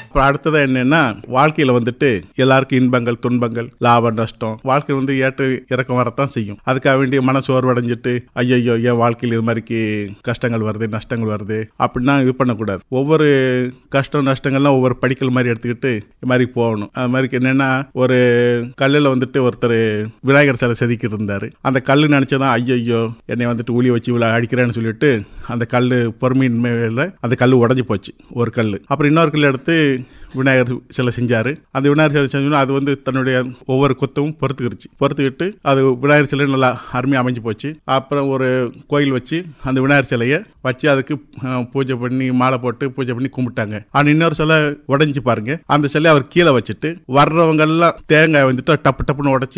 அப்புறம் அடுத்தது என்னன்னா வாழ்க்கையில வந்துட்டு எல்லாருக்கும் இன்பங்கள் துன்பங்கள் லாபம் நஷ்டம் வாழ்க்கை வந்து ஏற்ற இறக்கம் வரத்தான் செய்யும் அதுக்காக வேண்டிய மன சோர்வடைஞ்சிட்டு ஐயோ என் வாழ்க்கையில் இது மாதிரிக்கு கஷ்டங்கள் வருது நஷ்டங்கள் வருது அப்படின்னா இது பண்ணக்கூடாது ஒவ்வொரு கஷ்டம் நஷ்டங்கள்லாம் ஒவ்வொரு படிக்கல் மாதிரி எடுத்துக்கிட்டு இது மாதிரி போகணும் அது மாதிரி என்னன்னா ஒரு கல்லில் வந்துட்டு ஒருத்தர் விநாயகர் சிலை செதுக்கிட்டு இருந்தாரு அந்த கல் நினைச்சதான் ஐயோ என்னை வந்துட்டு ஊழி வச்சு இவ்வளோ அடிக்கிறேன்னு சொல்லிட்டு அந்த கல் பொறுமையின்மையில அந்த கல் உடஞ்சி போச்சு ஒரு கல் அப்புறம் இன்னொரு கல் எடுத்து விநாயகர் சிலை செஞ்சாரு அந்த விநாயகர் சிலை செஞ்சோன்னா அது வந்து தன்னுடைய ஒவ்வொரு கொத்தவும் பொறுத்துக்கிடுச்சு பொறுத்துக்கிட்டு அது விநாயகர் சிலை நல்லா அருமையாக அமைஞ்சு போச்சு அப்புறம் ஒரு கோயில் வச்சு அந்த விநாயகர் சிலையை வச்சு அதுக்கு அஹ், பூஜை பண்ணி மாலை போட்டு பூஜை பண்ணி கும்பிட்டாங்க ஆனால் இன்னொரு சிலை உடைஞ்சு பாருங்க அந்த சிலையை அவர் கீழே வச்சுட்டு வர்றவங்க எல்லாம் தேங்காய் வந்துட்டு டப்பு டப்புன்னு உடைச்சு